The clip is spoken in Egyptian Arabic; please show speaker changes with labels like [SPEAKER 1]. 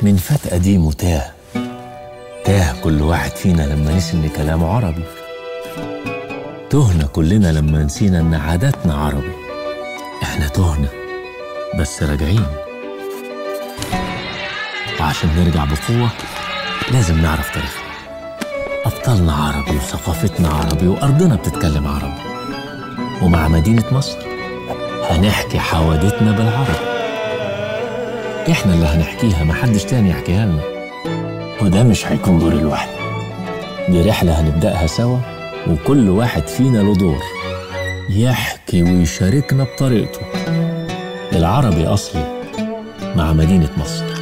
[SPEAKER 1] من فات قديم وتاه تاه كل واحد فينا لما نسي ان كلامه عربي تهنا كلنا لما نسينا ان عاداتنا عربي احنا تهنا بس راجعين وعشان نرجع بقوة لازم نعرف تاريخنا أبطالنا عربي وثقافتنا عربي وأرضنا بتتكلم عربي ومع مدينة مصر هنحكي حوادثنا بالعربي احنا اللي هنحكيها محدش تاني يحكيها لنا وده مش هيكون دور لوحدنا دي رحلة هنبدأها سوا وكل واحد فينا له دور يحكي ويشاركنا بطريقته العربي أصلي مع مدينة مصر